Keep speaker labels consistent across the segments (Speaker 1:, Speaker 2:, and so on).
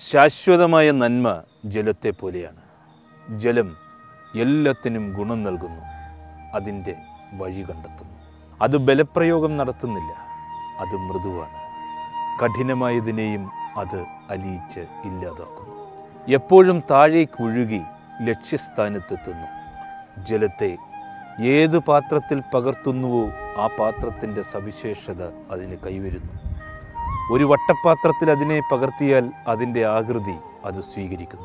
Speaker 1: ശാശ്വതമായ നന്മ ജലത്തെ പോലെയാണ് ജലം എല്ലാത്തിനും ഗുണം നൽകുന്നു അതിൻ്റെ വഴി കണ്ടെത്തുന്നു അത് ബലപ്രയോഗം നടത്തുന്നില്ല അത് മൃദുവാണ് കഠിനമായതിനെയും അത് അലിയിച്ച് ഇല്ലാതാക്കുന്നു എപ്പോഴും താഴേക്ക് ഒഴുകി ലക്ഷ്യസ്ഥാനത്തെത്തുന്നു ജലത്തെ ഏത് പാത്രത്തിൽ പകർത്തുന്നുവോ ആ പാത്രത്തിൻ്റെ സവിശേഷത അതിന് കൈവരുന്നു ഒരു വട്ടപാത്രത്തിൽ അതിനെ പകർത്തിയാൽ അതിൻ്റെ ആകൃതി അത് സ്വീകരിക്കുന്നു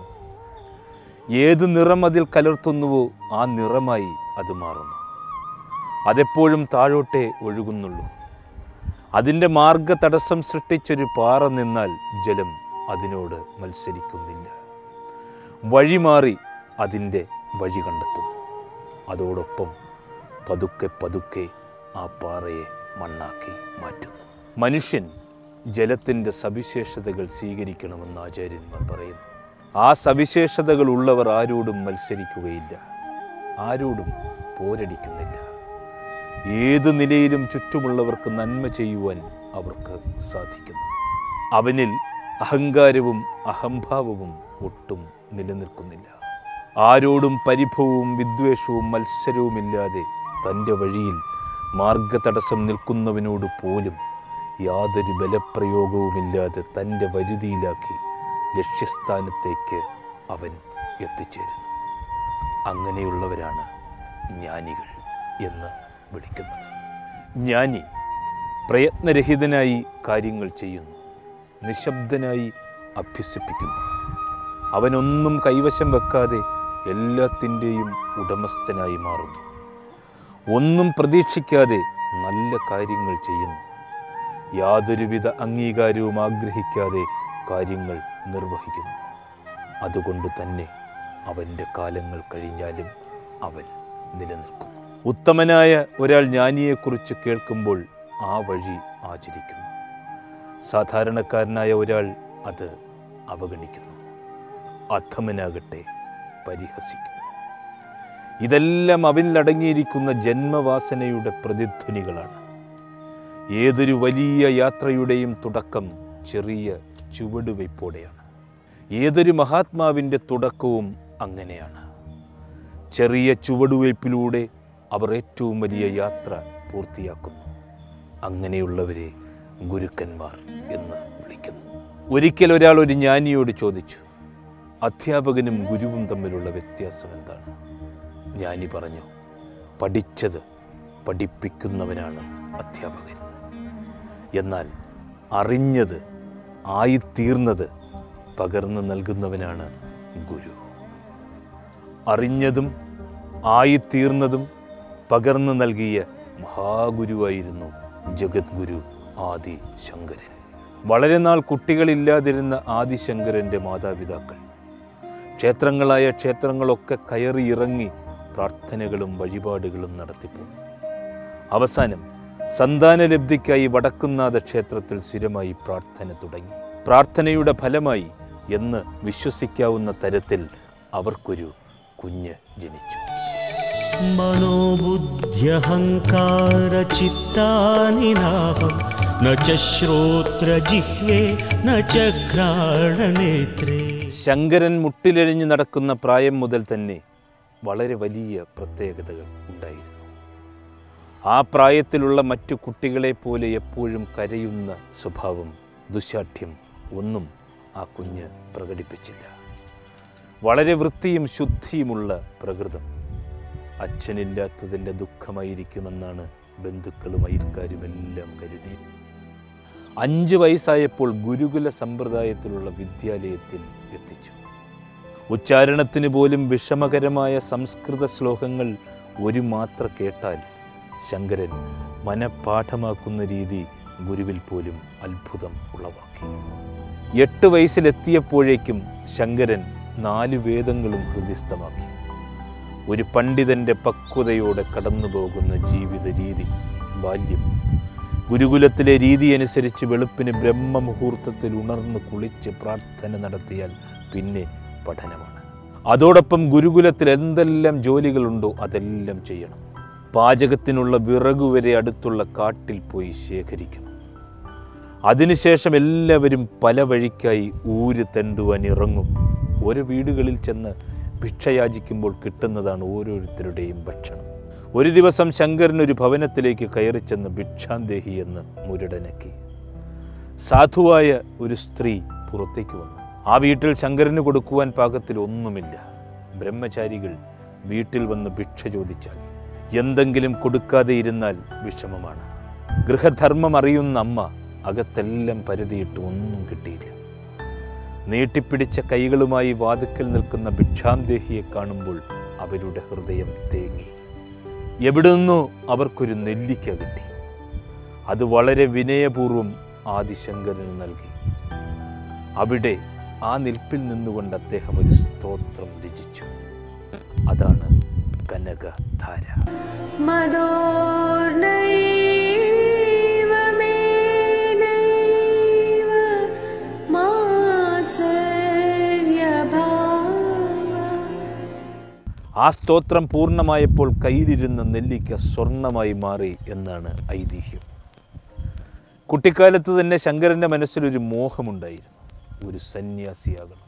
Speaker 1: ഏത് നിറം അതിൽ കലർത്തുന്നുവോ ആ നിറമായി അത് മാറുന്നു അതെപ്പോഴും താഴോട്ടേ ഒഴുകുന്നുള്ളൂ അതിൻ്റെ മാർഗ തടസ്സം സൃഷ്ടിച്ചൊരു പാറ നിന്നാൽ ജലം അതിനോട് മത്സരിക്കുന്നില്ല വഴിമാറി അതിൻ്റെ വഴി കണ്ടെത്തുന്നു അതോടൊപ്പം പതുക്കെ പതുക്കെ ആ പാറയെ മണ്ണാക്കി മാറ്റുന്നു മനുഷ്യൻ ജലത്തിൻ്റെ സവിശേഷതകൾ സ്വീകരിക്കണമെന്ന് ആചാര്യന്മാർ പറയുന്നു ആ സവിശേഷതകൾ ഉള്ളവർ ആരോടും മത്സരിക്കുകയില്ല ആരോടും പോരടിക്കുന്നില്ല ഏത് നിലയിലും ചുറ്റുമുള്ളവർക്ക് നന്മ ചെയ്യുവാൻ അവർക്ക് സാധിക്കുന്നു അവനിൽ അഹങ്കാരവും അഹംഭാവവും ഒട്ടും നിലനിൽക്കുന്നില്ല ആരോടും പരിഭവവും വിദ്വേഷവും മത്സരവുമില്ലാതെ തൻ്റെ വഴിയിൽ മാർഗതടസ്സം നിൽക്കുന്നവനോട് പോലും യാതൊരു ബലപ്രയോഗവുമില്ലാതെ തൻ്റെ വരുതിയിലാക്കി ലക്ഷ്യസ്ഥാനത്തേക്ക് അവൻ എത്തിച്ചേരുന്നു അങ്ങനെയുള്ളവരാണ് ജ്ഞാനികൾ എന്ന് വിളിക്കുന്നത് ജ്ഞാനി പ്രയത്നരഹിതനായി കാര്യങ്ങൾ ചെയ്യുന്നു നിശബ്ദനായി അഭ്യസിപ്പിക്കുന്നു അവനൊന്നും കൈവശം വെക്കാതെ എല്ലാത്തിൻ്റെയും ഉടമസ്ഥനായി മാറുന്നു ഒന്നും പ്രതീക്ഷിക്കാതെ നല്ല കാര്യങ്ങൾ ചെയ്യുന്നു യാതൊരുവിധ അംഗീകാരവും ആഗ്രഹിക്കാതെ കാര്യങ്ങൾ നിർവഹിക്കുന്നു അതുകൊണ്ട് തന്നെ അവൻ്റെ കാലങ്ങൾ കഴിഞ്ഞാലും അവൻ നിലനിൽക്കുന്നു ഉത്തമനായ ഒരാൾ ജ്ഞാനിയെക്കുറിച്ച് കേൾക്കുമ്പോൾ ആ വഴി ആചരിക്കുന്നു സാധാരണക്കാരനായ ഒരാൾ അത് അവഗണിക്കുന്നു അധമനാകട്ടെ പരിഹസിക്കുന്നു ഇതെല്ലാം അവനിലടങ്ങിയിരിക്കുന്ന ജന്മവാസനയുടെ പ്രതിധ്വനികളാണ് ഏതൊരു വലിയ യാത്രയുടെയും തുടക്കം ചെറിയ ചുവടുവയ്പ്പോടെയാണ് ഏതൊരു മഹാത്മാവിൻ്റെ തുടക്കവും അങ്ങനെയാണ് ചെറിയ ചുവടുവയ്പ്പിലൂടെ അവർ ഏറ്റവും വലിയ യാത്ര പൂർത്തിയാക്കുന്നു അങ്ങനെയുള്ളവരെ ഗുരുക്കന്മാർ എന്ന് വിളിക്കുന്നു ഒരിക്കൽ ഒരാൾ ഒരു ജ്ഞാനിയോട് ചോദിച്ചു അധ്യാപകനും ഗുരുവും തമ്മിലുള്ള വ്യത്യാസം എന്താണ് ജ്ഞാനി പറഞ്ഞു പഠിച്ചത് പഠിപ്പിക്കുന്നവനാണ് അധ്യാപകൻ എന്നാൽ അറിഞ്ഞത് ആയിത്തീർന്നത് പകർന്നു നൽകുന്നവനാണ് ഗുരു അറിഞ്ഞതും ആയിത്തീർന്നതും പകർന്നു നൽകിയ മഹാഗുരുവായിരുന്നു ജഗദ്ഗുരു ആദി ശങ്കരൻ വളരെ നാൾ കുട്ടികളില്ലാതിരുന്ന ആദിശങ്കരൻ്റെ മാതാപിതാക്കൾ ക്ഷേത്രങ്ങളായ ക്ഷേത്രങ്ങളൊക്കെ കയറി ഇറങ്ങി പ്രാർത്ഥനകളും വഴിപാടുകളും നടത്തിപ്പോന്നു അവസാനം സന്താനലബ്ധിക്കായി വടക്കുന്നാഥ ക്ഷേത്രത്തിൽ സ്ഥിരമായി പ്രാർത്ഥന തുടങ്ങി പ്രാർത്ഥനയുടെ ഫലമായി എന്ന് വിശ്വസിക്കാവുന്ന തരത്തിൽ അവർക്കൊരു കുഞ്ഞ് ജനിച്ചു
Speaker 2: मनोबुद्ध्यहङ्कारचित्तानि नाहं न च श्रोत्रजिह्वे न च घ्राणनेत्रे
Speaker 1: ശങ്കരൻ മുട്ടിലെഴിഞ്ഞു നടക്കുന്ന പ്രായം മുതൽ തന്നെ വളരെ വലിയ പ്രത്യേകതകൾ ഉണ്ടായിരുന്നു ആ പ്രായത്തിലുള്ള മറ്റു കുട്ടികളെ പോലെ എപ്പോഴും കരയുന്ന സ്വഭാവം ദുശാഠ്യം ഒന്നും ആ കുഞ്ഞ് പ്രകടിപ്പിച്ചില്ല വളരെ വൃത്തിയും ശുദ്ധിയുമുള്ള പ്രകൃതം അച്ഛനില്ലാത്തതിൻ്റെ ദുഃഖമായിരിക്കുമെന്നാണ് ബന്ധുക്കളും അയൽക്കാരും എല്ലാം കരുതി അഞ്ച് വയസ്സായപ്പോൾ ഗുരുകുല സമ്പ്രദായത്തിലുള്ള വിദ്യാലയത്തിൽ എത്തിച്ചു ഉച്ചാരണത്തിന് പോലും വിഷമകരമായ സംസ്കൃത ശ്ലോകങ്ങൾ ഒരു മാത്ര കേട്ടാൽ ശങ്കരൻ മനഃപാഠമാക്കുന്ന രീതി ഗുരുവിൽ പോലും അത്ഭുതം ഉളവാക്കി എട്ട് വയസ്സിലെത്തിയപ്പോഴേക്കും ശങ്കരൻ നാല് വേദങ്ങളും ഹൃദിസ്ഥമാക്കി ഒരു പണ്ഡിതന്റെ പക്വതയോടെ കടന്നു പോകുന്ന ജീവിത രീതി ബാല്യം ഗുരുകുലത്തിലെ രീതി അനുസരിച്ച് വെളുപ്പിന് ബ്രഹ്മമുഹൂർത്തത്തിൽ ഉണർന്ന് കുളിച്ച് പ്രാർത്ഥന നടത്തിയാൽ പിന്നെ പഠനമാണ് അതോടൊപ്പം ഗുരുകുലത്തിൽ എന്തെല്ലാം ജോലികളുണ്ടോ അതെല്ലാം ചെയ്യണം പാചകത്തിനുള്ള വിറക് വരെ അടുത്തുള്ള കാട്ടിൽ പോയി ശേഖരിക്കണം അതിനുശേഷം എല്ലാവരും പല വഴിക്കായി ഊര് തെണ്ടുവാൻ ഇറങ്ങും ഓരോ വീടുകളിൽ ചെന്ന് ഭിക്ഷയാചിക്കുമ്പോൾ കിട്ടുന്നതാണ് ഓരോരുത്തരുടെയും ഭക്ഷണം ഒരു ദിവസം ശങ്കരൻ ഒരു ഭവനത്തിലേക്ക് കയറി ചെന്ന് ഭിക്ഷാന്തേഹി എന്ന് മുരടനക്കി സാധുവായ ഒരു സ്ത്രീ പുറത്തേക്ക് വന്നു ആ വീട്ടിൽ ശങ്കരന് കൊടുക്കുവാൻ പാകത്തിൽ ഒന്നുമില്ല ബ്രഹ്മചാരികൾ വീട്ടിൽ വന്ന് ഭിക്ഷ ചോദിച്ചാൽ എന്തെങ്കിലും കൊടുക്കാതെ ഇരുന്നാൽ വിഷമമാണ് ഗൃഹധർമ്മം അറിയുന്ന അമ്മ അകത്തെല്ലാം പരതിയിട്ട് ഒന്നും കിട്ടിയില്ല നീട്ടിപ്പിടിച്ച കൈകളുമായി വാതുക്കൽ നിൽക്കുന്ന ഭിക്ഷാന്തേഹിയെ കാണുമ്പോൾ അവരുടെ ഹൃദയം തേങ്ങി എവിടെ നിന്നോ അവർക്കൊരു നെല്ലിക്ക കിട്ടി അത് വളരെ വിനയപൂർവ്വം ആദിശങ്കരന് നൽകി അവിടെ ആ നിൽപ്പിൽ നിന്നുകൊണ്ട് അദ്ദേഹം ഒരു സ്തോത്രം രചിച്ചു അതാണ് കനകധാര
Speaker 3: मदोर्नैव मेनैव मात्सर्यभाव
Speaker 1: ആ സ്തോത്രം പൂർണ്ണമായപ്പോൾ കയ്യിലിരുന്ന നെല്ലിക്ക സ്വർണമായി മാറി എന്നാണ് ഐതിഹ്യം കുട്ടിക്കാലത്ത് തന്നെ ശങ്കരൻ്റെ മനസ്സിലൊരു മോഹമുണ്ടായിരുന്നു ഒരു സന്യാസിയാകണം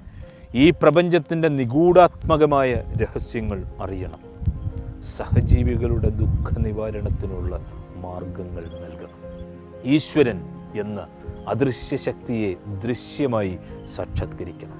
Speaker 1: ഈ പ്രപഞ്ചത്തിൻ്റെ നിഗൂഢാത്മകമായ രഹസ്യങ്ങൾ അറിയണം സഹജീവികളുടെ ദുഃഖ നിവാരണത്തിനുള്ള മാർഗങ്ങൾ നൽകണം ഈശ്വരൻ എന്ന അദൃശ്യ ശക്തിയെ ദൃശ്യമായി സാക്ഷാത്കരിക്കണം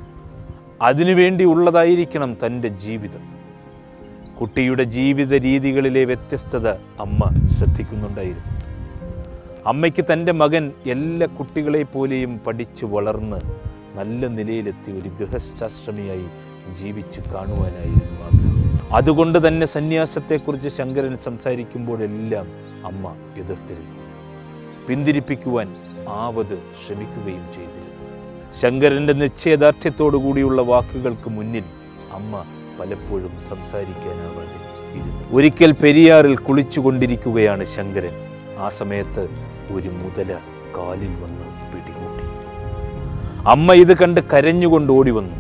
Speaker 1: അതിനുവേണ്ടി ഉള്ളതായിരിക്കണം തൻ്റെ ജീവിതം കുട്ടിയുടെ ജീവിത രീതികളിലെ വ്യത്യസ്തത അമ്മ ശ്രദ്ധിക്കുന്നുണ്ടായിരുന്നു അമ്മയ്ക്ക് തൻ്റെ മകൻ എല്ലാ കുട്ടികളെ പോലെയും പഠിച്ചു വളർന്ന് നല്ല നിലയിലെത്തി ഒരു ഗൃഹശാസ്ത്രമിയായി ജീവിച്ച് കാണുവാനായിരുന്നു ആഗ്രഹം അതുകൊണ്ട് തന്നെ സന്യാസത്തെക്കുറിച്ച് ശങ്കരൻ സംസാരിക്കുമ്പോഴെല്ലാം അമ്മ എതിർത്തിരുന്നു പിന്തിരിപ്പിക്കുവാൻ ആവത് ശ്രമിക്കുകയും ചെയ്തിരുന്നു ശങ്കരന്റെ നിശ്ചയദാർഢ്യത്തോടുകൂടിയുള്ള വാക്കുകൾക്ക് മുന്നിൽ അമ്മ പലപ്പോഴും സംസാരിക്കാനാവാതെ ഇരുന്നു ഒരിക്കൽ പെരിയാറിൽ കുളിച്ചുകൊണ്ടിരിക്കുകയാണ് ശങ്കരൻ ആ സമയത്ത് ഒരു മുതല കാലിൽ വന്ന് പിടികൂടി അമ്മ ഇത് കണ്ട് കരഞ്ഞുകൊണ്ട് ഓടി വന്നു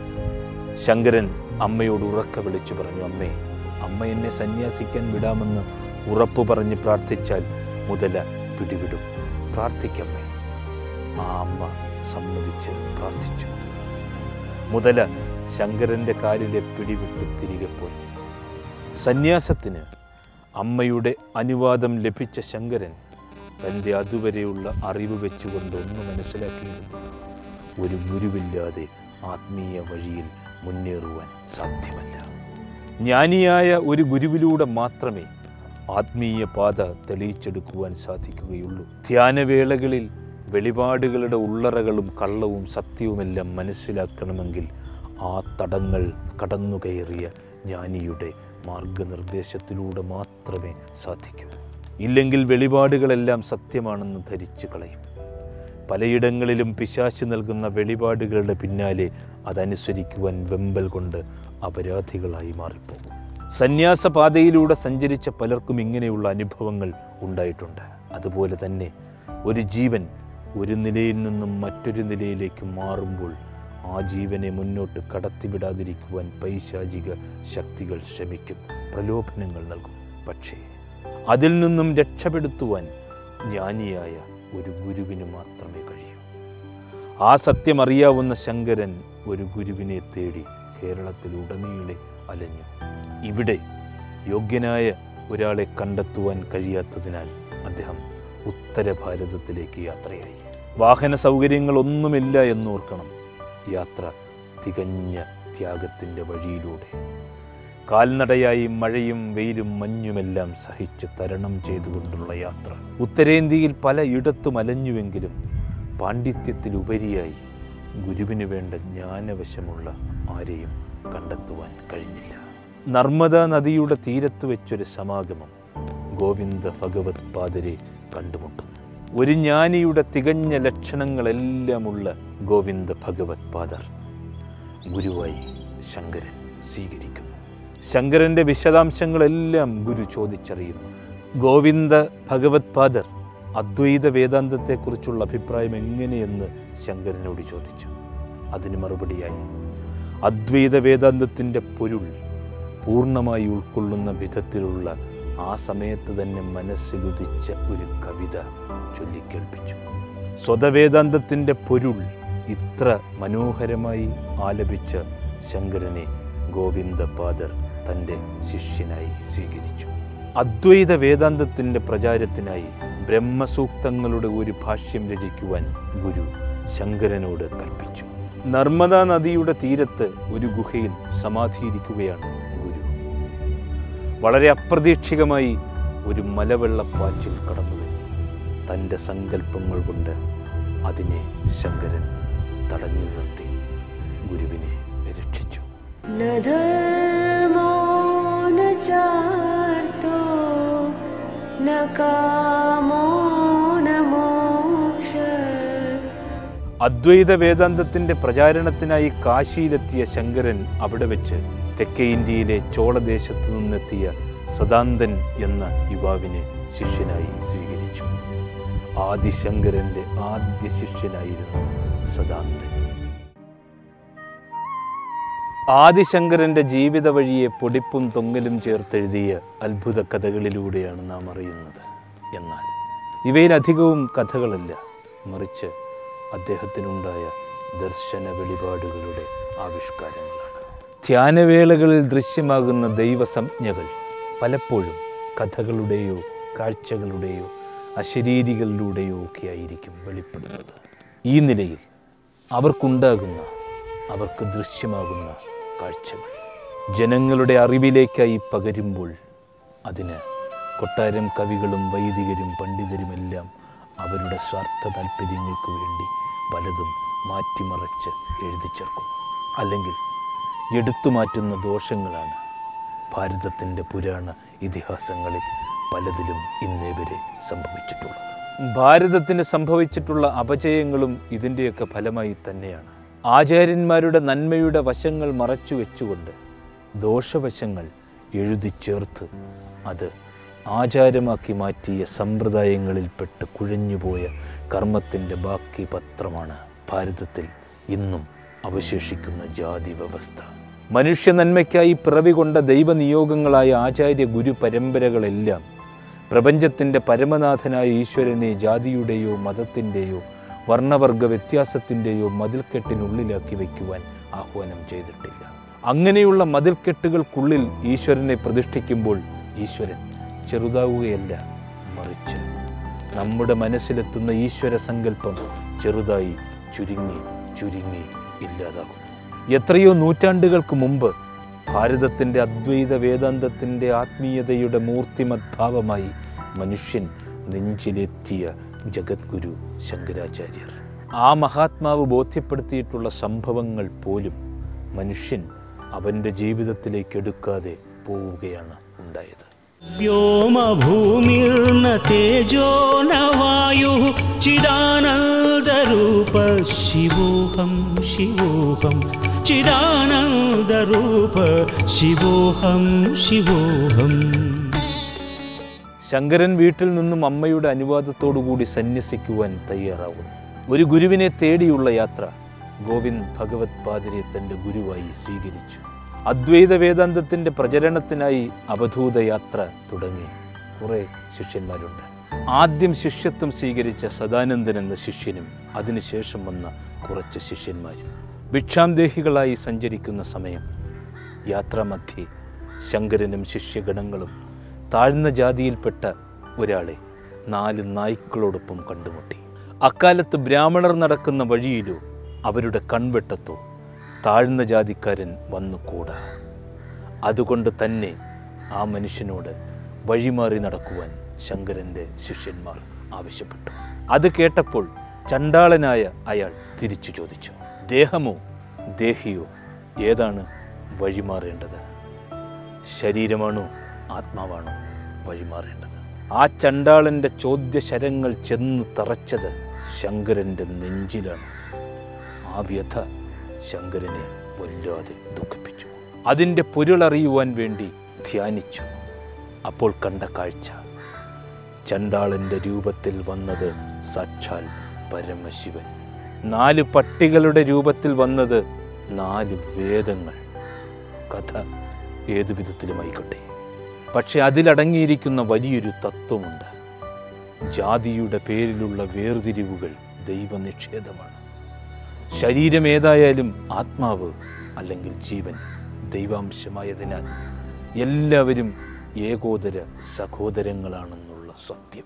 Speaker 1: ശങ്കരൻ അമ്മയോട് ഉറക്ക വിളിച്ചു പറഞ്ഞു അമ്മേ അമ്മ എന്നെ സന്യാസിക്കാൻ വിടാമെന്ന് ഉറപ്പു പറഞ്ഞ് പ്രാർത്ഥിച്ചാൽ മുതല പിടിവിടും പ്രാർത്ഥിക്കമ്മേ ആ അമ്മ സമ്മതിച്ച് പ്രാർത്ഥിച്ചു മുതല ശങ്കരന്റെ കാലിലെ പിടിവിട്ട് തിരികെ പോയി സന്യാസത്തിന് അമ്മയുടെ അനുവാദം ലഭിച്ച ശങ്കരൻ തൻ്റെ അതുവരെയുള്ള അറിവ് വെച്ചുകൊണ്ട് ഒന്ന് മനസ്സിലാക്കിയിരുന്നു ഒരു ഗുരുവില്ലാതെ ആത്മീയ വഴിയിൽ മുന്നേറുവാൻ സാധ്യമല്ല ജ്ഞാനിയായ ഒരു ഗുരുവിലൂടെ മാത്രമേ ആത്മീയ പാത തെളിയിച്ചെടുക്കുവാൻ സാധിക്കുകയുള്ളൂ ധ്യാനവേളകളിൽ വെളിപാടുകളുടെ ഉള്ളറകളും കള്ളവും സത്യവുമെല്ലാം മനസ്സിലാക്കണമെങ്കിൽ ആ തടങ്ങൾ കടന്നുകയറിയ ജ്ഞാനിയുടെ മാർഗനിർദ്ദേശത്തിലൂടെ മാത്രമേ സാധിക്കൂ ഇല്ലെങ്കിൽ വെളിപാടുകളെല്ലാം സത്യമാണെന്ന് ധരിച്ചു കളയും പലയിടങ്ങളിലും പിശാശ് നൽകുന്ന വെളിപാടുകളുടെ പിന്നാലെ അതനുസരിക്കുവാൻ വെമ്പൽ കൊണ്ട് അപരാധികളായി മാറിപ്പോകും സന്യാസ പാതയിലൂടെ സഞ്ചരിച്ച പലർക്കും ഇങ്ങനെയുള്ള അനുഭവങ്ങൾ ഉണ്ടായിട്ടുണ്ട് അതുപോലെ തന്നെ ഒരു ജീവൻ ഒരു നിലയിൽ നിന്നും മറ്റൊരു നിലയിലേക്ക് മാറുമ്പോൾ ആ ജീവനെ മുന്നോട്ട് കടത്തിവിടാതിരിക്കുവാൻ പൈശാചിക ശക്തികൾ ശ്രമിക്കും പ്രലോഭനങ്ങൾ നൽകും പക്ഷേ അതിൽ നിന്നും രക്ഷപ്പെടുത്തുവാൻ ജ്ഞാനിയായ ഒരു ഗുരുവിന് മാത്രമേ കഴിയൂ ആ സത്യം അറിയാവുന്ന ശങ്കരൻ ഒരു ഗുരുവിനെ തേടി കേരളത്തിലുടനീളെ അലഞ്ഞു ഇവിടെ യോഗ്യനായ ഒരാളെ കണ്ടെത്തുവാൻ കഴിയാത്തതിനാൽ അദ്ദേഹം ഉത്തര ഭാരതത്തിലേക്ക് യാത്രയായി വാഹന സൗകര്യങ്ങളൊന്നുമില്ല എന്നോർക്കണം യാത്ര തികഞ്ഞ ത്യാഗത്തിൻ്റെ വഴിയിലൂടെ കാൽനടയായി മഴയും വെയിലും മഞ്ഞുമെല്ലാം സഹിച്ച് തരണം ചെയ്തുകൊണ്ടുള്ള യാത്ര ഉത്തരേന്ത്യയിൽ പല ഇടത്തും അലഞ്ഞുവെങ്കിലും പാണ്ഡിത്യത്തിലുപരിയായി ഗുരുവിന് വേണ്ട ജ്ഞാനവശമുള്ള ആരെയും കണ്ടെത്തുവാൻ കഴിഞ്ഞില്ല നർമ്മദ നദിയുടെ തീരത്ത് വെച്ചൊരു സമാഗമം ഗോവിന്ദ ഭഗവത് പാദരെ കണ്ടുമുട്ടുന്നു ഒരു ജ്ഞാനിയുടെ തികഞ്ഞ ലക്ഷണങ്ങളെല്ലാമുള്ള ഗോവിന്ദ ഭഗവത് പാദർ ഗുരുവായി ശങ്കരൻ സ്വീകരിക്കുന്നു ശങ്കരന്റെ വിശദാംശങ്ങളെല്ലാം ഗുരു ചോദിച്ചറിയുന്നു ഗോവിന്ദ ഭഗവത് പാദർ അദ്വൈത വേദാന്തത്തെക്കുറിച്ചുള്ള അഭിപ്രായം എങ്ങനെയെന്ന് ശങ്കരനോട് ചോദിച്ചു അതിന് മറുപടിയായി അദ്വൈത വേദാന്തത്തിൻ്റെ പൊരുൾ പൂർണ്ണമായി ഉൾക്കൊള്ളുന്ന വിധത്തിലുള്ള ആ സമയത്ത് തന്നെ മനസ്സിലുദിച്ച ഒരു കവിത ചൊല്ലിക്കേൾപ്പിച്ചു സ്വതവേദാന്തത്തിൻ്റെ പൊരുൾ ഇത്ര മനോഹരമായി ആലപിച്ച ശങ്കരനെ ഗോവിന്ദപാദർ തൻ്റെ ശിഷ്യനായി സ്വീകരിച്ചു അദ്വൈത വേദാന്തത്തിൻ്റെ പ്രചാരത്തിനായി ബ്രഹ്മസൂക്തങ്ങളുടെ ഒരു ഭാഷ്യം രചിക്കുവാൻ ഗുരു ശങ്കരനോട് കൽപ്പിച്ചു നർമ്മദാ നദിയുടെ തീരത്ത് ഒരു ഗുഹയിൽ സമാധിയിരിക്കുകയാണ് ഗുരു വളരെ അപ്രതീക്ഷിതമായി ഒരു മലവെള്ളപ്പാച്ചിൽ കടന്നു വരുന്നു തൻ്റെ സങ്കല്പങ്ങൾ കൊണ്ട് അതിനെ ശങ്കരൻ തടഞ്ഞു നിർത്തി ഗുരുവിനെ രക്ഷിച്ചു
Speaker 3: न धर्मो न चार्तो न कामो न मोक्षः
Speaker 1: അദ്വൈത വേദാന്തത്തിന്റെ പ്രചാരണത്തിനായി കാശിയിലെത്തിയ ശങ്കരൻ അവിടെ വെച്ച് തെക്കേ ഇന്ത്യയിലെ ചോളദേശത്തു നിന്നെത്തിയ സദാന്തൻ എന്ന യുവാവിനെ ശിഷ്യനായി സ്വീകരിച്ചു ആദിശങ്കരന്റെ ആദ്യ ശിഷ്യനായിരുന്നു സദാന്തൻ ആദിശങ്കരന്റെ ജീവിത വഴിയെ പൊടിപ്പും തൊങ്ങലും ചേർത്തെഴുതിയ അത്ഭുത കഥകളിലൂടെയാണ് നാം അറിയുന്നത് എന്നാൽ ഇവയിലധികവും കഥകളല്ല മറിച്ച് അദ്ദേഹത്തിനുണ്ടായ ദർശന വെളിപാടുകളുടെ ആവിഷ്കാരങ്ങളാണ് ധ്യാനവേളകളിൽ ദൃശ്യമാകുന്ന ദൈവസംജ്ഞകൾ പലപ്പോഴും കഥകളുടെയോ കാഴ്ചകളുടെയോ അശരീരികളിലൂടെയോ ഒക്കെ ആയിരിക്കും വെളിപ്പെടുന്നത് ഈ നിലയിൽ അവർക്കുണ്ടാകുന്ന അവർക്ക് ദൃശ്യമാകുന്ന കാഴ്ചകൾ ജനങ്ങളുടെ അറിവിലേക്കായി പകരുമ്പോൾ അതിന് കൊട്ടാരം കവികളും വൈദികരും പണ്ഡിതരുമെല്ലാം അവരുടെ സ്വാർത്ഥ താല്പര്യങ്ങൾക്ക് വേണ്ടി പലതും മാറ്റിമറച്ച് എഴുതി ചേർക്കുന്നു അല്ലെങ്കിൽ എടുത്തു മാറ്റുന്ന ദോഷങ്ങളാണ് ഭാരതത്തിൻ്റെ പുരാണ ഇതിഹാസങ്ങളിൽ പലതിലും ഇന്നേ വരെ സംഭവിച്ചിട്ടുള്ളത് ഭാരതത്തിന് സംഭവിച്ചിട്ടുള്ള അപജയങ്ങളും ഇതിൻ്റെയൊക്കെ ഫലമായി തന്നെയാണ് ആചാര്യന്മാരുടെ നന്മയുടെ വശങ്ങൾ മറച്ചു വെച്ചുകൊണ്ട് ദോഷവശങ്ങൾ എഴുതി ചേർത്ത് അത് ആചാരമാക്കി മാറ്റിയ സമ്പ്രദായങ്ങളിൽപ്പെട്ട് കുഴഞ്ഞുപോയ കർമ്മത്തിൻ്റെ ബാക്കി പത്രമാണ് ഭാരതത്തിൽ ഇന്നും അവശേഷിക്കുന്ന ജാതി വ്യവസ്ഥ മനുഷ്യ നന്മയ്ക്കായി പിറവി കൊണ്ട ദൈവനിയോഗങ്ങളായ ആചാര്യ ഗുരു പരമ്പരകളെല്ലാം പ്രപഞ്ചത്തിൻ്റെ പരമനാഥനായ ഈശ്വരനെ ജാതിയുടെയോ മതത്തിൻ്റെയോ വർണ്ണവർഗ വ്യത്യാസത്തിൻ്റെയോ മതിൽക്കെട്ടിനുള്ളിലാക്കി വയ്ക്കുവാൻ ആഹ്വാനം ചെയ്തിട്ടില്ല അങ്ങനെയുള്ള മതിൽക്കെട്ടുകൾക്കുള്ളിൽ ഈശ്വരനെ പ്രതിഷ്ഠിക്കുമ്പോൾ ഈശ്വരൻ ചെറുതാവുകയല്ല മറിച്ച് നമ്മുടെ മനസ്സിലെത്തുന്ന ഈശ്വര സങ്കല്പം ചെറുതായി ചുരുങ്ങി ചുരുങ്ങി ഇല്ലാതാകുന്നു എത്രയോ നൂറ്റാണ്ടുകൾക്ക് മുമ്പ് ഭാരതത്തിൻ്റെ അദ്വൈത വേദാന്തത്തിൻ്റെ ആത്മീയതയുടെ മൂർത്തിമത് ഭാവമായി മനുഷ്യൻ നെഞ്ചിലെത്തിയ ജഗദ്ഗുരു ശങ്കരാചാര്യർ ആ മഹാത്മാവ് ബോധ്യപ്പെടുത്തിയിട്ടുള്ള സംഭവങ്ങൾ പോലും മനുഷ്യൻ അവൻ്റെ ജീവിതത്തിലേക്ക് എടുക്കാതെ പോവുകയാണ് ഉണ്ടായത്
Speaker 2: व्योमभूमिर्न तेजो न वायुः चिदानन्दरूप शिवोऽहं शिवोऽहं चिदानन्दरूप शिवोऽहं शिवोऽहम्
Speaker 1: ശങ്കരൻ വീട്ടിൽ നിന്നും അമ്മയുടെ അനുവാദത്തോടുകൂടി സന്യസിക്കുവാൻ തയ്യാറാവുന്നു ഒരു ഗുരുവിനെ തേടിയുള്ള യാത്ര ഗോവിന്ദ് ഭഗവത് പാതിരെ തൻ്റെ ഗുരുവായി സ്വീകരിച്ചു അദ്വൈത വേദാന്തത്തിൻ്റെ പ്രചരണത്തിനായി അവധൂത യാത്ര തുടങ്ങി കുറേ ശിഷ്യന്മാരുണ്ട് ആദ്യം ശിഷ്യത്വം സ്വീകരിച്ച സദാനന്ദൻ എന്ന ശിഷ്യനും അതിനുശേഷം വന്ന കുറച്ച് ശിഷ്യന്മാരും ഭിക്ഷാന്തേഹികളായി സഞ്ചരിക്കുന്ന സമയം യാത്രാമധ്യേ ശങ്കരനും ശിഷ്യഗണങ്ങളും താഴ്ന്ന ജാതിയിൽപ്പെട്ട ഒരാളെ നാല് നായ്ക്കളോടൊപ്പം കണ്ടുമുട്ടി അക്കാലത്ത് ബ്രാഹ്മണർ നടക്കുന്ന വഴിയിലോ അവരുടെ കൺവെട്ടത്തോ താഴ്ന്ന ജാതിക്കാരൻ വന്നുകൂടാ അതുകൊണ്ട് തന്നെ ആ മനുഷ്യനോട് വഴിമാറി നടക്കുവാൻ ശങ്കരൻ്റെ ശിഷ്യന്മാർ ആവശ്യപ്പെട്ടു അത് കേട്ടപ്പോൾ ചണ്ടാളനായ അയാൾ തിരിച്ചു ചോദിച്ചു ദേഹമോ ദേഹിയോ ഏതാണ് വഴിമാറേണ്ടത് ശരീരമാണോ ആത്മാവാണോ വഴിമാറേണ്ടത് ആ ചണ്ടാളൻ്റെ ചോദ്യശരങ്ങൾ ചെന്ന് തറച്ചത് ശങ്കരൻ്റെ നെഞ്ചിലാണ് ആ വ്യഥ ശങ്കരനെ വല്ലാതെ ദുഃഖിപ്പിച്ചു അതിൻ്റെ പൊരുളറിയുവാൻ വേണ്ടി ധ്യാനിച്ചു അപ്പോൾ കണ്ട കാഴ്ച ചണ്ടാളൻ്റെ രൂപത്തിൽ വന്നത് സാക്ഷാൽ പരമശിവൻ നാല് പട്ടികളുടെ രൂപത്തിൽ വന്നത് നാല് വേദങ്ങൾ കഥ ഏതു വിധത്തിലുമായിക്കോട്ടെ പക്ഷെ അതിലടങ്ങിയിരിക്കുന്ന വലിയൊരു തത്വമുണ്ട് ജാതിയുടെ പേരിലുള്ള വേർതിരിവുകൾ ദൈവനിഷേധമാണ് ശരീരം ഏതായാലും ആത്മാവ് അല്ലെങ്കിൽ ജീവൻ ദൈവാംശമായതിനാൽ എല്ലാവരും ഏകോദര സഹോദരങ്ങളാണെന്നുള്ള സത്യം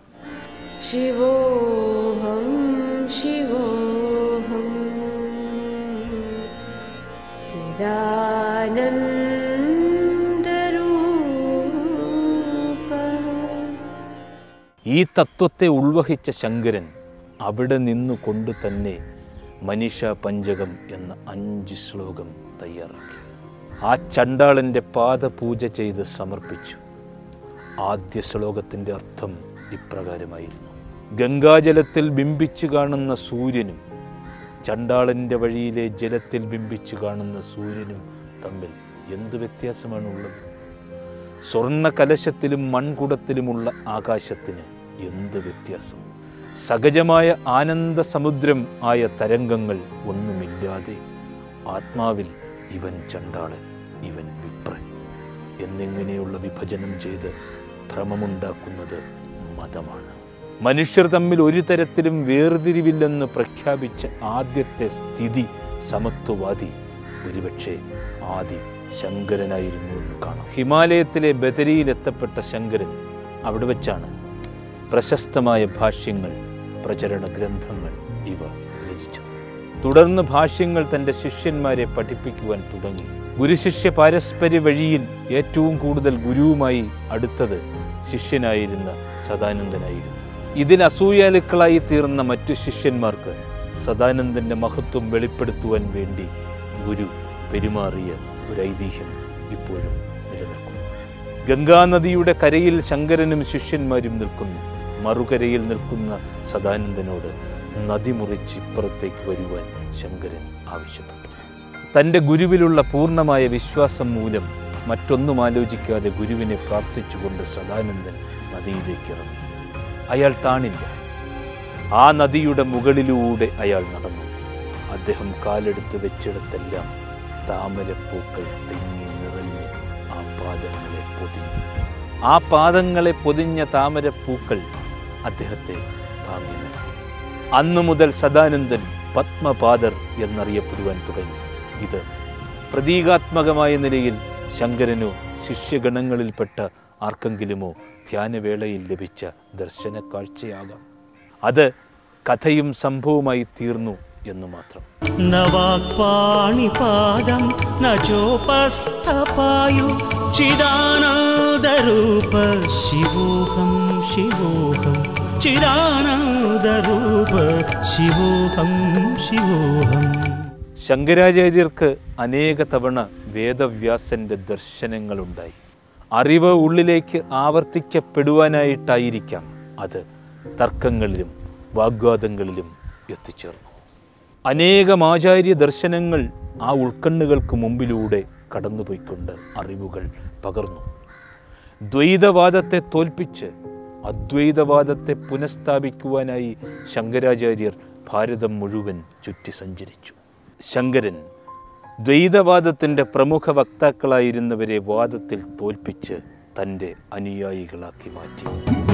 Speaker 3: शिवोऽहं शिवोऽहम् चिदानन्दरूपः
Speaker 1: ഈ തത്വത്തെ ഉൾവഹിച്ച ശങ്കരൻ അവിടെ നിന്നുകൊണ്ട് തന്നെ മനിഷ പഞ്ചകം എന്ന അഞ്ച് ശ്ലോകം തയ്യാറാക്കി ആ ചണ്ടാളൻ്റെ പാദപൂജ ചെയ്ത് സമർപ്പിച്ചു ആദ്യ ശ്ലോകത്തിൻ്റെ അർത്ഥം ഇപ്രകാരമായിരുന്നു ഗംഗാജലത്തിൽ ബിംബിച്ചു കാണുന്ന സൂര്യനും ചണ്ടാളൻ്റെ വഴിയിലെ ജലത്തിൽ ബിംബിച്ചു കാണുന്ന സൂര്യനും തമ്മിൽ എന്ത് വ്യത്യാസമാണുള്ളത് സ്വർണ്ണ കലശത്തിലും മൺകുടത്തിലുമുള്ള ആകാശത്തിന് എന്ത് വ്യത്യാസം സഹജമായ ആനന്ദ സമുദ്രം ആയ തരംഗങ്ങൾ ഒന്നുമില്ലാതെ ആത്മാവിൽ ഇവൻ ചണ്ടാളൻ ഇവൻ വിപ്രൻ എന്നിങ്ങനെയുള്ള വിഭജനം ചെയ്ത് ഭ്രമമുണ്ടാക്കുന്നത് മതമാണ് മനുഷ്യർ തമ്മിൽ ഒരു തരത്തിലും വേർതിരിവില്ലെന്ന് പ്രഖ്യാപിച്ച ആദ്യത്തെ സ്ഥിതി സമത്വവാദി ഒരുപക്ഷെ ആദി ശങ്കരനായിരുന്നു എന്ന് കാണാം ഹിമാലയത്തിലെ ബദരിയിലെത്തപ്പെട്ട ശങ്കരൻ അവിടെ വെച്ചാണ് പ്രശസ്തമായ ഭാഷ്യങ്ങൾ പ്രചരണ ഗ്രന്ഥങ്ങൾ ഇവ രചിച്ചത് തുടർന്ന് ഭാഷ്യങ്ങൾ തൻ്റെ ശിഷ്യന്മാരെ പഠിപ്പിക്കുവാൻ തുടങ്ങി ഗുരുശിഷ്യ പാരസ്പര്യ വഴിയിൽ ഏറ്റവും കൂടുതൽ ഗുരുവുമായി അടുത്തത് ശിഷ്യനായിരുന്ന സദാനന്ദനായിരുന്നു ഇതിൽ അസൂയാലുക്കളായി തീർന്ന മറ്റു ശിഷ്യന്മാർക്ക് സദാനന്ദന്റെ മഹത്വം വെളിപ്പെടുത്തുവാൻ വേണ്ടി ഗുരു പെരുമാറിയ ഒരു ഐതിഹ്യം ഇപ്പോഴും നിലനിൽക്കുന്നു ഗംഗാനദിയുടെ കരയിൽ ശങ്കരനും ശിഷ്യന്മാരും നിൽക്കുന്നു മറുകരയിൽ നിൽക്കുന്ന സദാനന്ദനോട് നദി മുറിച്ച് ഇപ്പുറത്തേക്ക് വരുവാൻ ശങ്കരൻ ആവശ്യപ്പെട്ടു തൻ്റെ ഗുരുവിലുള്ള പൂർണ്ണമായ വിശ്വാസം മൂലം മറ്റൊന്നും ആലോചിക്കാതെ ഗുരുവിനെ പ്രാർത്ഥിച്ചുകൊണ്ട് സദാനന്ദൻ നദിയിലേക്ക് ഇറങ്ങി അയാൾ താണില്ല ആ നദിയുടെ മുകളിലൂടെ അയാൾ നടന്നു അദ്ദേഹം കാലെടുത്ത് വെച്ചിടത്തെല്ലാം താമരപ്പൂക്കൾ തിങ്ങി നിറഞ്ഞ് ആ പാദങ്ങളെ പൊതിഞ്ഞു ആ പാദങ്ങളെ പൊതിഞ്ഞ താമരപ്പൂക്കൾ അദ്ദേഹത്തെ താങ്ങി നിർത്തി അന്നു മുതൽ സദാനന്ദൻ പത്മപാദർ എന്നറിയപ്പെടുവാൻ തുടങ്ങി ഇത് പ്രതീകാത്മകമായ നിലയിൽ ശങ്കരനോ ശിഷ്യഗണങ്ങളിൽപ്പെട്ട ആർക്കെങ്കിലുമോ ധ്യാനവേളയിൽ ലഭിച്ച ദർശന കാഴ്ചയാകാം അത് കഥയും സംഭവമായി തീർന്നു എന്ന് മാത്രം
Speaker 2: न वाक्पाणिपादं न चोपस्थपायु चिदानन्दरूप शिवोऽहं शिवोऽहं चिदानन्दरूप शिवोऽहं शिवोऽहम्
Speaker 1: ശങ്കരാചാര്യർക്ക് അനേക തവണ വേദവ്യാസന്റെ ദർശനങ്ങളുണ്ടായി അറിവ് ഉള്ളിലേക്ക് ആവർത്തിക്കപ്പെടുവാനായിട്ടായിരിക്കാം അത് തർക്കങ്ങളിലും വാഗ്വാദങ്ങളിലും എത്തിച്ചേർന്നു അനേകം ആചാര്യ ദർശനങ്ങൾ ആ ഉൾക്കണ്ണുകൾക്ക് മുമ്പിലൂടെ കടന്നുപോയിക്കൊണ്ട് അറിവുകൾ പകർന്നു ദ്വൈതവാദത്തെ തോൽപ്പിച്ച് അദ്വൈതവാദത്തെ പുനഃസ്ഥാപിക്കുവാനായി ശങ്കരാചാര്യർ ഭാരതം മുഴുവൻ ചുറ്റി സഞ്ചരിച്ചു ശങ്കരൻ ദ്വൈതവാദത്തിൻ്റെ പ്രമുഖ വക്താക്കളായിരുന്നവരെ വാദത്തിൽ തോൽപ്പിച്ച് തൻ്റെ അനുയായികളാക്കി മാറ്റി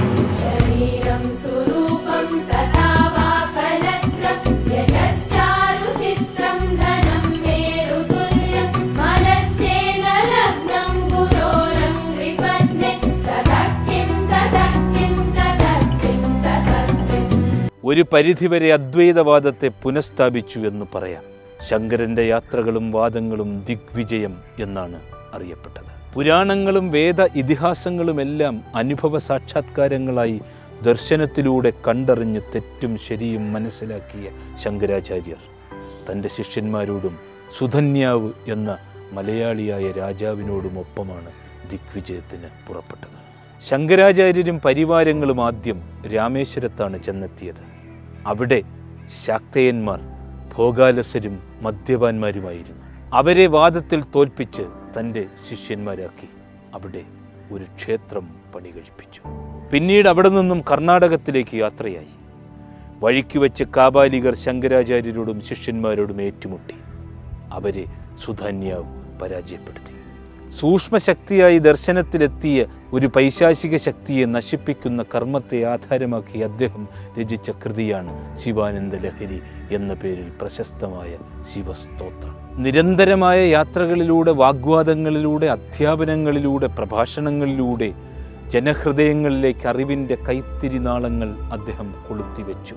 Speaker 4: शरीरं सुरूपं तथा वा कलत्रं यशश्चारुचित्रं धनं मेरुतुल्यं मनश्चेन लग्नं गुरोरङ्घ्रिपद्मे ततः किं ततः किं ततः किं ततः किम्
Speaker 1: ഒരു പരിധിവരെ അദ്വൈതവാദത്തെ പുനഃസ്ഥാപിച്ചു എന്ന് പറയാം ശങ്കരന്റെ യാത്രകളും വാദങ്ങളും ദിഗ്വിജയം എന്നാണ് അറിയപ്പെട്ടത് പുരാണങ്ങളും വേദ ഇതിഹാസങ്ങളുമെല്ലാം അനുഭവ സാക്ഷാത്കാരങ്ങളായി ദർശനത്തിലൂടെ കണ്ടറിഞ്ഞ് തെറ്റും ശരിയും മനസ്സിലാക്കിയ ശങ്കരാചാര്യർ തൻ്റെ ശിഷ്യന്മാരോടും സുധന്യാവ് എന്ന മലയാളിയായ രാജാവിനോടുമൊപ്പമാണ് ദിഗ്വിജയത്തിന് പുറപ്പെട്ടത് ശങ്കരാചാര്യരും പരിവാരങ്ങളും ആദ്യം രാമേശ്വരത്താണ് ചെന്നെത്തിയത് അവിടെ ശാക്തേയന്മാർ ഭോഗാലസരും മദ്യപാന്മാരുമായിരുന്നു അവരെ വാദത്തിൽ തോൽപ്പിച്ച് തൻ്റെ ശിഷ്യന്മാരാക്കി അവിടെ ഒരു ക്ഷേത്രം പണി കഴിപ്പിച്ചു പിന്നീട് അവിടെ നിന്നും കർണാടകത്തിലേക്ക് യാത്രയായി വഴിക്ക് വെച്ച് കാബാലികർ ശങ്കരാചാര്യരോടും ശിഷ്യന്മാരോടും ഏറ്റുമുട്ടി അവരെ സുധന്യാവ് പരാജയപ്പെടുത്തി സൂക്ഷ്മശക്തിയായി ദർശനത്തിലെത്തിയ ഒരു പൈശാചിക ശക്തിയെ നശിപ്പിക്കുന്ന കർമ്മത്തെ ആധാരമാക്കി അദ്ദേഹം രചിച്ച കൃതിയാണ് ശിവാനന്ദ ലഹരി എന്ന പേരിൽ പ്രശസ്തമായ ശിവസ്തോത്രം നിരന്തരമായ യാത്രകളിലൂടെ വാഗ്വാദങ്ങളിലൂടെ അധ്യാപനങ്ങളിലൂടെ പ്രഭാഷണങ്ങളിലൂടെ ജനഹൃദയങ്ങളിലേക്ക് അറിവിൻ്റെ കൈത്തിരി നാളങ്ങൾ അദ്ദേഹം കൊളുത്തിവെച്ചു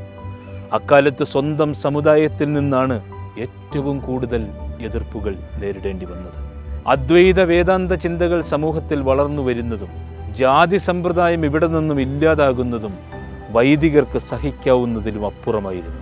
Speaker 1: അക്കാലത്ത് സ്വന്തം സമുദായത്തിൽ നിന്നാണ് ഏറ്റവും കൂടുതൽ എതിർപ്പുകൾ നേരിടേണ്ടി വന്നത് അദ്വൈത വേദാന്ത ചിന്തകൾ സമൂഹത്തിൽ വളർന്നു വരുന്നതും ജാതി സമ്പ്രദായം ഇവിടെ നിന്നും ഇല്ലാതാകുന്നതും വൈദികർക്ക് സഹിക്കാവുന്നതിലും അപ്പുറമായിരുന്നു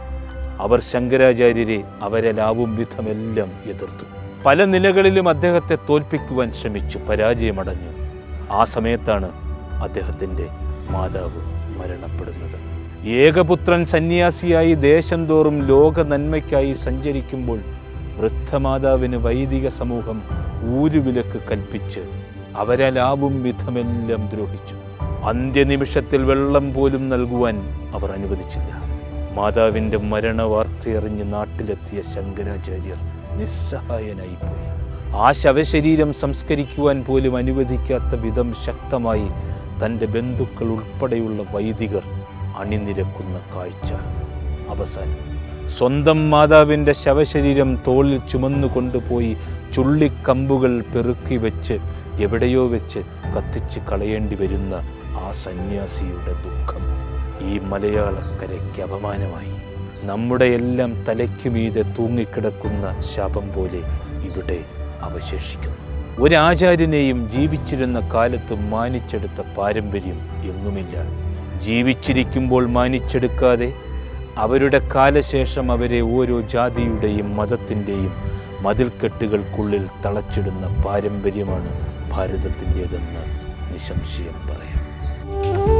Speaker 1: അവർ ശങ്കരാചാര്യരെ അവരലാവും വിധമെല്ലാം എതിർത്തു പല നിലകളിലും അദ്ദേഹത്തെ തോൽപ്പിക്കുവാൻ ശ്രമിച്ചു പരാജയമടഞ്ഞു ആ സമയത്താണ് അദ്ദേഹത്തിൻ്റെ മാതാവ് മരണപ്പെടുന്നത് ഏകപുത്രൻ സന്യാസിയായി ദേശം തോറും ലോക നന്മയ്ക്കായി സഞ്ചരിക്കുമ്പോൾ വൃദ്ധമാതാവിന് വൈദിക സമൂഹം ഊരുവിലക്ക് കൽപ്പിച്ച് അവരലാവും വിധമെല്ലാം ദ്രോഹിച്ചു അന്ത്യനിമിഷത്തിൽ വെള്ളം പോലും നൽകുവാൻ അവർ അനുവദിച്ചില്ല മാതാവിൻ്റെ മരണവാർത്തയറിഞ്ഞ് നാട്ടിലെത്തിയ ശങ്കരാചാര്യർ നിസ്സഹായനായിപ്പോയി ആ ശവശരീരം സംസ്കരിക്കുവാൻ പോലും അനുവദിക്കാത്ത വിധം ശക്തമായി തൻ്റെ ബന്ധുക്കൾ ഉൾപ്പെടെയുള്ള വൈദികർ അണിനിരക്കുന്ന കാഴ്ച അവസാനം സ്വന്തം മാതാവിൻ്റെ ശവശരീരം തോളിൽ ചുമന്നു കൊണ്ടുപോയി ചുള്ളിക്കമ്പുകൾ പെറുക്കി വെച്ച് എവിടെയോ വെച്ച് കത്തിച്ച് കളയേണ്ടി വരുന്ന ആ സന്യാസിയുടെ ദുഃഖം ഈ മലയാളക്കരയ്ക്ക് അപമാനമായി നമ്മുടെ എല്ലാം തലയ്ക്കു മീതെ തൂങ്ങിക്കിടക്കുന്ന ശാപം പോലെ ഇവിടെ അവശേഷിക്കുന്നു ഒരാചാര്യനെയും ജീവിച്ചിരുന്ന കാലത്ത് മാനിച്ചെടുത്ത പാരമ്പര്യം എങ്ങുമില്ല ജീവിച്ചിരിക്കുമ്പോൾ മാനിച്ചെടുക്കാതെ അവരുടെ കാലശേഷം അവരെ ഓരോ ജാതിയുടെയും മതത്തിൻ്റെയും മതിൽക്കെട്ടുകൾക്കുള്ളിൽ തളച്ചിടുന്ന പാരമ്പര്യമാണ് ഭാരതത്തിൻ്റേതെന്ന് നിസ്സംശയം പറയാം